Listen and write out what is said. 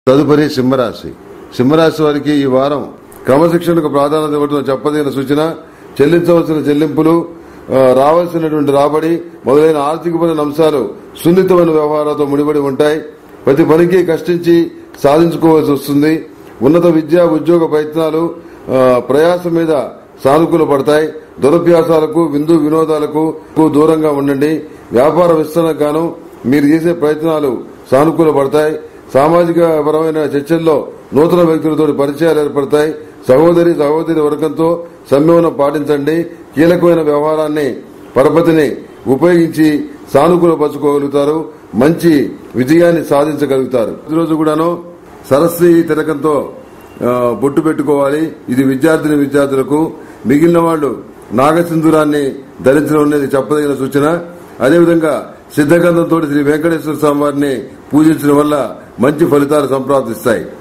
తదుపరి సింహరాశి సింహరాశి వారికి ఈ వారం క్రమశిక్షణకు ప్రాధాన్యత ఇవ్వడం చెప్పదగిన సూచన చెల్లించవలసిన చెల్లింపులు ఆ, రావాల్సినటువంటి రాబడి మొదలైన ఆర్థికపరమైన అంశాలు సున్నితమైన వ్యవహారాలతో ముడిపడి ఉంటాయి ప్రతి పనికి కష్టించి సాధించుకోవాల్సి వస్తుంది ఉన్నత విద్యా ఉద్యోగ ప్రయత్నాలు ఆ, ప్రయాసం మీద సానుకూల పడతాయి దురభ్యాసాలకు విందు వినోదాలకు దూరంగా ఉండండి వ్యాపార విస్తరణకు గాను మీరు చేసే ప్రయత్నాలు సానుకూల పడతాయి సామాజిక పరమైన చర్చల్లో నూతన వ్యక్తులతో పరిచయాలు ఏర్పడతాయి సహోదరి సహోదరి వర్గంతో సంయమనం పాటించండి కీలకమైన వ్యవహారాన్ని పరపతిని ఉపయోగించి సానుకూలపరచుకోగలుగుతారు మంచి విజయాన్ని సాధించగలుగుతారు ఈరోజు కూడాను సరస్వతి తిలకంతో ఆ, బొట్టు పెట్టుకోవాలి ఇది విద్యార్థిని విద్యార్థులకు మిగిలిన వాళ్ళు నాగసింధురాన్ని ధరించడం అనేది చెప్పదగిన సూచన అదేవిధంగా సిద్ధగంధంతో శ్రీ వెంకటేశ్వర స్వామి వారిని పూజించడం వల్ల మంచి ఫలితాలు సంప్రాప్తిస్తాయి